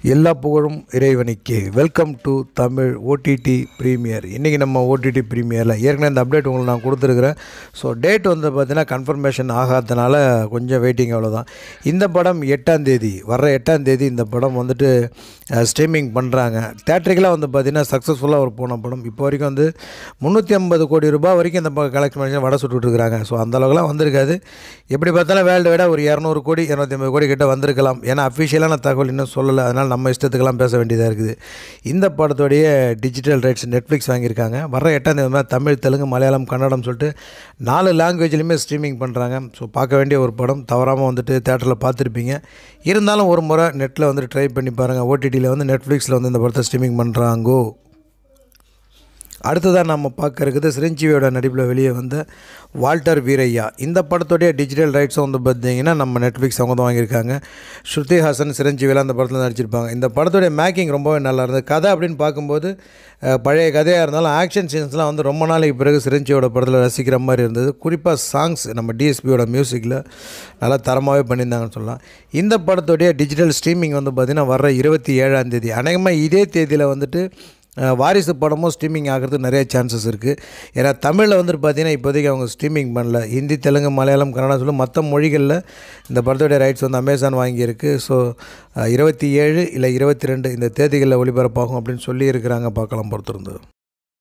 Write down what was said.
எல்லா புகழும் இறைவனுக்கே welcome to Tamil OTT premiere இன்றைக்கி நம்ம ஓடிடி ப்ரீமியரில் ஏற்கனவே இந்த அப்டேட் உங்களுக்கு நான் கொடுத்துருக்குறேன் ஸோ டேட் வந்து பார்த்தீங்கன்னா கன்ஃபர்மேஷன் ஆகாதனால கொஞ்சம் வெயிட்டிங் அவ்வளோதான் இந்த படம் எட்டாம் தேதி வர்ற எட்டாம் தேதி இந்த படம் வந்துட்டு ஸ்ட்ரீமிங் பண்ணுறாங்க தேட்ரிக்கலாக வந்து பார்த்திங்கன்னா சக்ஸஸ்ஃபுல்லாக ஒரு போன படம் இப்போ வரைக்கும் வந்து முந்நூற்றி ஐம்பது கோடி ரூபாய் வரைக்கும் இந்த கலெக்ட் பண்ணி வடை சுட்டுட்ருக்குறாங்க ஸோ அந்த அளவுக்குலாம் வந்திருக்காது எப்படி பார்த்தாலும் வேர்ல்டு விட ஒரு இரநூறு கோடி இரநூத்தி ஐம்பது கோடி கிட்ட வந்திருக்கலாம் ஏன்னா அஃபிஷியலான தகவல் இன்னும் சொல்லலை அதனால் நம்ம இஷ்டத்துக்கெல்லாம் பேச வேண்டியதாக இருக்குது இந்த படத்தோடைய டிஜிட்டல் ரைட்ஸ் நெட்ஃப்ளிக்ஸ் வாங்கியிருக்காங்க வர எட்டாம் தேதி மாதிரி தமிழ் தெலுங்கு மலையாளம் கன்னடம் சொல்லிட்டு நாலு லாங்குவேஜ்லையுமே ஸ்ட்ரீமிங் பண்ணுறாங்க ஸோ பார்க்க வேண்டிய ஒரு படம் தவறாமல் வந்துட்டு தேட்டரில் பார்த்துருப்பீங்க இருந்தாலும் ஒரு முறை நெட்டில் வந்துட்டு ட்ரை பண்ணி பாருங்கள் ஓடிடியில் வந்து நெட்ஃப்ளிக்ஸில் வந்து இந்த படத்தை ஸ்ட்ரீமிங் பண்ணுறாங்கோ அடுத்ததாக நம்ம பார்க்க இருக்குது சிரஞ்சீவியோட நடிப்பில் வெளியே வந்த வால்டர் வீரையா இந்த படத்துடைய டிஜிட்டல் ரைட்ஸும் வந்து பார்த்தீங்கன்னா நம்ம நெட்ஃப்ளிக்ஸ் அவங்க தான் வாங்கியிருக்காங்க ஸ்ருதி ஹாசன் சிரஞ்சீவிலாம் அந்த படத்தில் நடிச்சிருப்பாங்க இந்த படத்துடைய மேக்கிங் ரொம்பவே நல்லா இருந்தது கதை அப்படின்னு பார்க்கும்போது அஹ், பழைய கதையாக இருந்தாலும் ஆக்ஷன் சீன்ஸ்லாம் வந்து ரொம்ப நாளைக்கு பிறகு சிரஞ்சீவியோட படத்தில் ரசிக்கிற மாதிரி இருந்தது குறிப்பாக சாங்ஸ் நம்ம டிஎஸ்பியோட மியூசிக்கில் நல்லா தரமாகவே பண்ணியிருந்தாங்கன்னு சொல்லலாம் இந்த படத்துடைய டிஜிட்டல் ஸ்ட்ரீமிங் வந்து பார்த்திங்கன்னா வர்ற இருபத்தி ஏழாம் தேதி அநேகமாக இதே தேதியில் வந்துட்டு அஹ் வாரிசு படமும் ஸ்ட்ரீமிங் ஆகிறதுக்கு நிறைய சான்சஸ் இருக்குது ஏன்னா தமிழில் வந்துட்டு பார்த்தீங்கன்னா இப்போதைக்கு அவங்க ஸ்ட்ரீமிங் பண்ணல ஹிந்தி தெலுங்கு மலையாளம் கன்னடா சொல்லி மற்ற மொழிகளில் இந்த படத்தோடைய ரைட்ஸ் வந்து அமேசான் வாங்கியிருக்கு ஸோ இருபத்தி ஏழு இல்லை இருபத்தி ரெண்டு இந்த தேதிகளில் ஒளிபரப்பாகும் அப்படின்னு சொல்லி இருக்கிறாங்க பார்க்கலாம் பொறுத்திருந்து